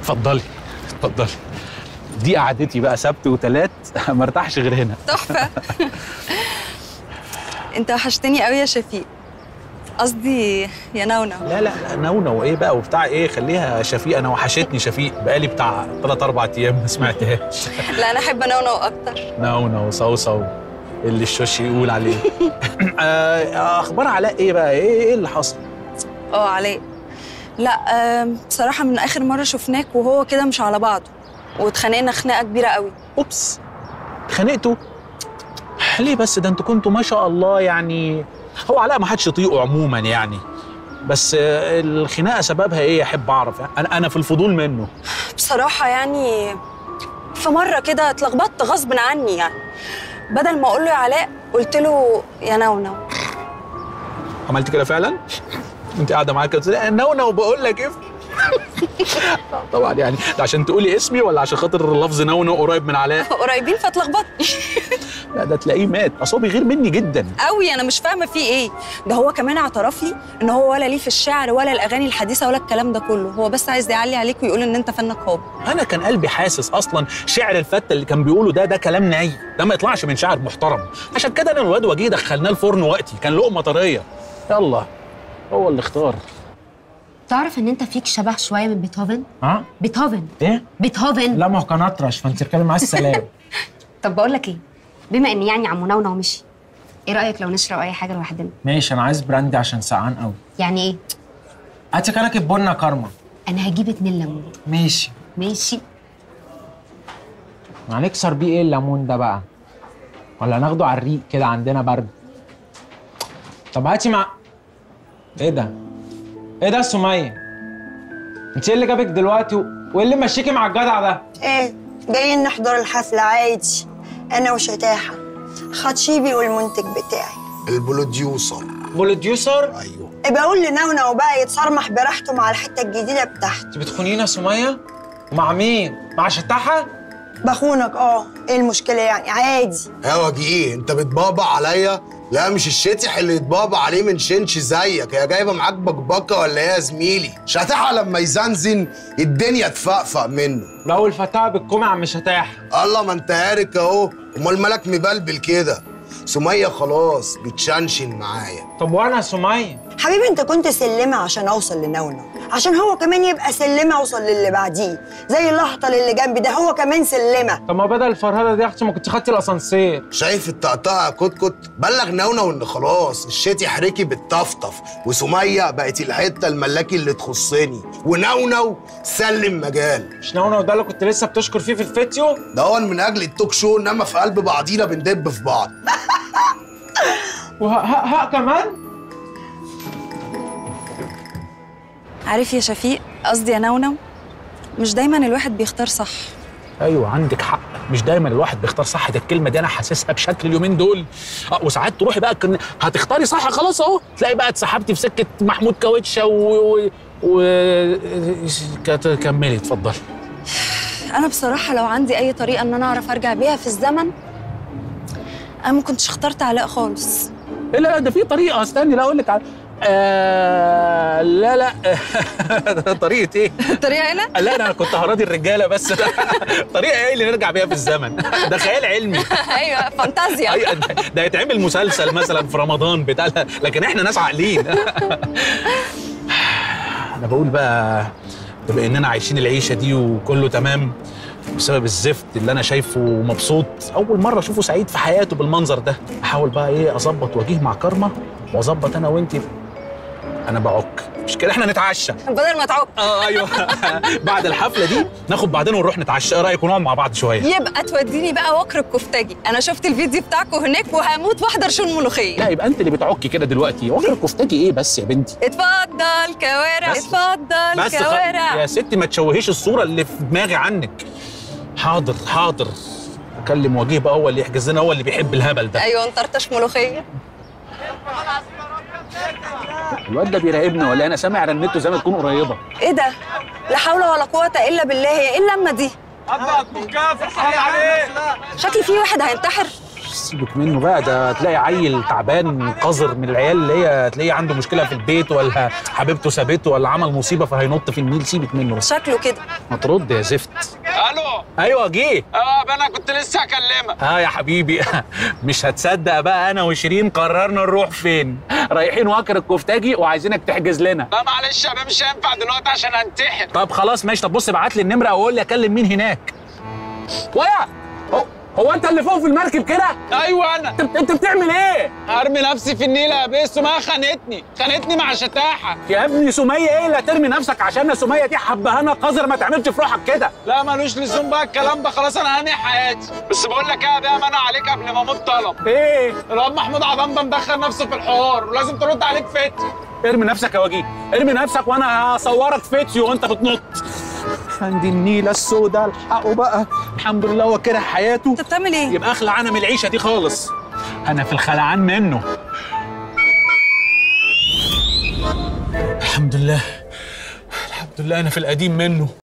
اتفضلي اتفضلي دي قعدتي بقى سبت وتلات ما ارتاحش غير هنا تحفه انت وحشتني قوي يا شفيق قصدي يا نونو لا لا لا نونو ايه بقى وبتاع ايه خليها شفيق انا وحشتني شفيق بقالي بتاع ثلاث اربع ايام ما سمعتهاش لا انا احب نونو اكتر نونو صوصو اللي الشوش يقول عليه آه، اخبار علاء ايه بقى ايه ايه اللي حصل اه علاء لا آم، بصراحه من اخر مره شفناك وهو كده مش على بعضه واتخانقنا خناقه كبيره قوي اوبس اتخانقتوا ليه بس ده انتوا كنتوا ما شاء الله يعني هو علاء ما حدش يطيقه عموما يعني بس آه، الخناقه سببها ايه احب اعرف يعني انا انا في الفضول منه بصراحه يعني في مره كده اتلخبطت غصب عني يعني بدل ما اقول له يا علاء قلت له يا نونو عملت كده فعلا انت قاعده معايا كده نونو بقول لك ايه طبعا يعني ده عشان تقولي اسمي ولا عشان خاطر لفظ نونو قريب من علاء قريبين فاتلخبطت لا ده تلاقيه مات اصل هو بيغير مني جدا قوي انا مش فاهمه فيه ايه ده هو كمان اعترف لي ان هو ولا ليه في الشعر ولا الاغاني الحديثه ولا الكلام ده كله هو بس عايز يعلي عليك ويقول ان انت فنك هابط انا كان قلبي حاسس اصلا شعر الفته اللي كان بيقوله ده ده كلام ناي ده ما يطلعش من شاعر محترم عشان كده انا الواد وجيه دخلناه الفرن وقتي كان لقمه طريه يلا هو اللي اختار تعرف ان انت فيك شبه شويه من بيتهوفن ها بيتهوفن ايه بيتهوفن لا ما هو كان اطرش فانت تتكلم معاه السلام طب بقول لك ايه بما ان يعني عمو نونو مشي ايه رايك لو نشرب اي حاجه لوحدنا ماشي انا عايز براندي عشان سقعان قوي يعني ايه هاتي كنكه بنه كارما انا هجيب اتنين ليمون ماشي ماشي هنكسر بيه ايه الليمون ده بقى ولا ناخده على الريق كده عندنا برد طب هاتي مع ايه ده ايه ده يا سميه انت ايه اللي جابك دلوقتي و- وايه اللي مشيكي مع الجدع ده ايه جايين نحضر الحفلة عادي أنا وشتاحة خطشيبي والمنتج بتاعي البروديوسر بروديوسر ايوه بقول لنونو بقى يتصرمح براحته مع الحتة الجديدة بتاعته انت بتخونينا يا سميه مع مين مع شتاحه بخونك اه ايه المشكلة يعني عادي يا وجيه انت بتبابا عليا لا مش الشتح اللي يتبابا عليه من شنش زيك هي جايبه معاك بكبكه ولا ايه يا زميلي شتحها لما يزنزن الدنيا تفقفق منه لو الفتاة بالكوم يا عم شتاح الله ما انت عارك اهو امال مالك مبلبل كده سميه خلاص بتشنشن معايا طب وانا يا سميه حبيبي انت كنت سلمة عشان اوصل لنونو عشان هو كمان يبقى سلمة اوصل للي بعديه زي اللهطة اللي جنبي ده هو كمان سلمة طب ما بدل الفرهده دي يا اختي ما كنت خدتي الاسانسير شايف التقطاع يا كتكت بلغ نونو ان خلاص الشتح ركب بالطفطف وسميه بقت الحته الملاكي اللي تخصني ونونو سلم مجال مش نونو ده اللي كنت لسه بتشكر فيه في الفيديو ده هو من اجل التوك شو انما في قلب بعضينا بندب في بعض وها ها, ها كمان عارف يا شفيق قصدي يا نونو مش دايما الواحد بيختار صح ايوه عندك حق مش دايما الواحد بيختار صح ده الكلمه دي انا حاسسها بشكل اليومين دول اه وساعات تروحي بقى كن... هتختاري صح خلاص اهو تلاقي بقى اتسحبتي في سكه محمود كاوتشه و, و... و... كت- كملي اتفضلي انا بصراحه لو عندي اي طريقه ان انا اعرف ارجع بيها في الزمن انا ما كنتش اخترت علاء خالص لا لا ده في طريقه استني لا اقول لك على... آه لا لا طريقه ايه؟ الطريقه هنا لا انا كنت هراضي الرجاله بس طريقه ايه اللي نرجع بيها في الزمن ده خيال علمي ايوه فانتازيا أي- ده- ده يتعمل مسلسل مثلا في رمضان بتاع لكن احنا ناس عاقلين انا بقول بقى بما اننا عايشين العيشه دي وكله تمام بسبب الزفت اللي انا شايفه مبسوط اول مره اشوفه سعيد في حياته بالمنظر ده احاول بقى ايه اظبط وجيه مع كارما واظبط انا وانتي انا بعك مش كده احنا نتعشى بدل ما تعك اه ايوه بعد الحفله دي ناخد بعدين ونروح نتعشى ايه رايك ونقعد مع بعض شويه يبقى توديني بقى وكر الكفتاجي انا شفت الفيديو بتاعكم هناك وهموت واحضر شو الملوخيه لا يبقى انت اللي بتعكي كده دلوقتي وكر الكفتاجي ايه بس يا بنتي اتفضل كوارع بس- اتفضل بس خ... كوارع يا ستي ما تشوهيش الصوره اللي في دماغي عنك حاضر حاضر اكلم وجيه بقى هو اللي يحجز لنا هو اللي بيحب الهبل ده ايوه انطرطش ملوخيه الواد ده بيراقبنا ولا انا سامع رنته زي ما تكون قريبه ايه ده لا حول ولا قوه الا بالله هي ايه اللمه دي شكلي في واحد هينتحر سيبك منه بقى ده تلاقي عيل تعبان قذر من العيال اللي هي تلاقيه عنده مشكله في البيت ولا حبيبته سابته ولا عمل مصيبه فهينط في النيل سيبك منه بس شكله كده ما ترد يا زفت الو ايوه جه اه انا كنت لسه هكلمك اه يا حبيبي مش هتصدق بقى انا وشيرين قررنا نروح فين رايحين وكر الكفتاجي وعايزينك تحجز لنا لا معلش يا بيه مش هينفع دلوقتي عشان انتحر طب خلاص ماشي طب بص ابعت لي النمره وقول لي اكلم مين هناك ويا هو, هو انت اللي فوق في المركب كده ايوه انا انت انت بتعمل ايه هرمي نفسي في النيل يا بيه سمية خانتني خانتني مع شتاحه يا ابني سميه ايه اللي هترمي نفسك عشان سميه دي حبهانه قذر ما تعملش في روحك كده لا ملوش لزوم بقى الكلام ده خلاص انا هاني حياتي بس بقول لك ايه يا بيه انا عليك قبل ما اموت طلب ايه الواد محمود عظام ده مدخل نفسه في الحوار ولازم ترد عليك فتي ارمي نفسك يا وجيه ارمي نفسك وانا هصورك فيديو وانت بتنط عندي النيله السوداء الحقه بقى الحمد لله هو كره حياته انت بتعمل ايه يبقى اخلع انا من العيشه دي خالص انا في الخلعان منه الحمد لله الحمد لله انا في القديم منه